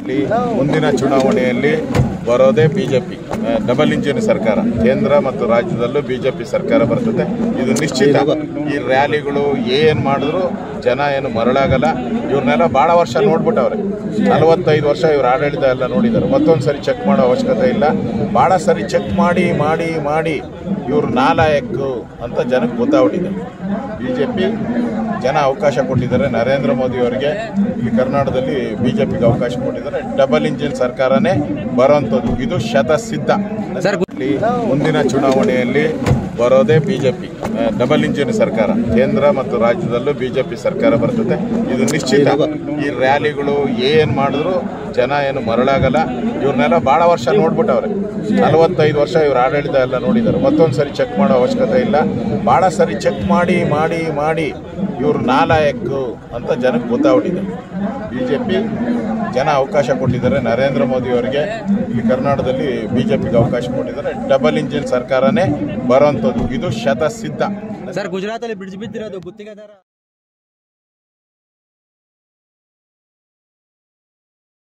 ಇಲ್ಲಿ ಮುಂದಿನ ಚುನಾವಣೆಯಲ್ಲಿ ಬರೋದೇ ಬಿಜೆಪಿ ಡಬಲ್ ಇಂಜಿನ್ ಸರ್ಕಾರ ಕೇಂದ್ರ ಮತ್ತು ರಾಜ್ಯದಲ್ಲೂ ಬಿಜೆಪಿ ಸರ್ಕಾರ ಬರ್ತದೆ ಇದು ನಿಶ್ಚಿತ ಈ ರ್ಯಾಲಿಗಳು ಏನ್ ಮಾಡಿದ್ರು ಜನ ಏನು ಮರಳಾಗಲ್ಲ ಇವ್ರನ್ನೆಲ್ಲ ಬಹಳ ವರ್ಷ ನೋಡ್ಬಿಟ್ಟವ್ರೆ ನಲವತ್ತೈದು ವರ್ಷ ಇವ್ರ ಆಡಳಿತ ಎಲ್ಲ ನೋಡಿದ್ದಾರೆ ಮತ್ತೊಂದು ಸರಿ ಚೆಕ್ ಮಾಡೋ ಅವಶ್ಯಕತೆ ಇಲ್ಲ ಬಹಳ ಸರಿ ಚೆಕ್ ಮಾಡಿ ಮಾಡಿ ಮಾಡಿ ಇವ್ರು ನಾಲಾಯಕ್ಕು ಅಂತ ಜನಕ್ಕೆ ಗೊತ್ತಾಗ್ಬಿಟ್ಟಿದೆ ಬಿಜೆಪಿ ಜನ ಅವಕಾಶ ಕೊಟ್ಟಿದ್ದಾರೆ ನರೇಂದ್ರ ಮೋದಿ ಅವರಿಗೆ ಇಲ್ಲಿ ಕರ್ನಾಟಕದಲ್ಲಿ ಬಿಜೆಪಿಗೆ ಅವಕಾಶ ಕೊಟ್ಟಿದ್ದಾರೆ ಡಬಲ್ ಇಂಜಿನ್ ಸರ್ಕಾರನೇ ಬರೋಂಥದ್ದು ಇದು ಶತಸಿದ್ಧ ಇಲ್ಲಿ ಮುಂದಿನ ಚುನಾವಣೆಯಲ್ಲಿ ಬರೋದೇ ಬಿಜೆಪಿ ಡಬಲ್ ಇಂಜಿನ್ ಸರ್ಕಾರ ಕೇಂದ್ರ ಮತ್ತು ರಾಜ್ಯದಲ್ಲೂ ಬಿಜೆಪಿ ಸರ್ಕಾರ ಬರ್ತದೆ ಇದು ನಿಶ್ಚಿತ ಈ ರ್ಯಾಲಿಗಳು ಏನ್ ಮಾಡಿದ್ರು ಜನ ಏನು ಮರಳಾಗಲ್ಲ ಇವ್ರನ್ನೆಲ್ಲ ಬಹಳ ವರ್ಷ ನೋಡ್ಬಿಟ್ಟವ್ರೆ ನಲವತ್ತೈದು ವರ್ಷ ಇವ್ರ ಆಡಳಿತ ಎಲ್ಲ ನೋಡಿದ್ದಾರೆ ಮತ್ತೊಂದು ಸರಿ ಚೆಕ್ ಮಾಡೋ ಅವಶ್ಯಕತೆ ಇಲ್ಲ ಬಹಳ ಸರಿ ಚೆಕ್ ಮಾಡಿ ಮಾಡಿ ಮಾಡಿ ಇವ್ರು ನಾಲಾಯಕ್ಕು ಅಂತ ಜನಕ್ಕೆ ಗೊತ್ತಾಗ್ಬಿಟ್ಟಿದೆ ಬಿಜೆಪಿ ಜನ ಅವಕಾಶ ಕೊಟ್ಟಿದ್ದಾರೆ ನರೇಂದ್ರ ಮೋದಿ ಅವರಿಗೆ ಇಲ್ಲಿ ಕರ್ನಾಟಕದಲ್ಲಿ ಬಿಜೆಪಿಗೆ ಅವಕಾಶ ಕೊಟ್ಟಿದ್ದಾರೆ ಡಬಲ್ ಇಂಜಿನ್ ಸರ್ಕಾರನೇ ಬರೋಂಥದ್ದು ಇದು ಶತಸಿದ್ಧ ಸರ್ ಗುಜರಾತಲ್ಲಿ ಬ್ರಿಡ್ಜ್ ಬಿದ್ದಿರೋದು ಗುತ್ತಿಗೆದಾರ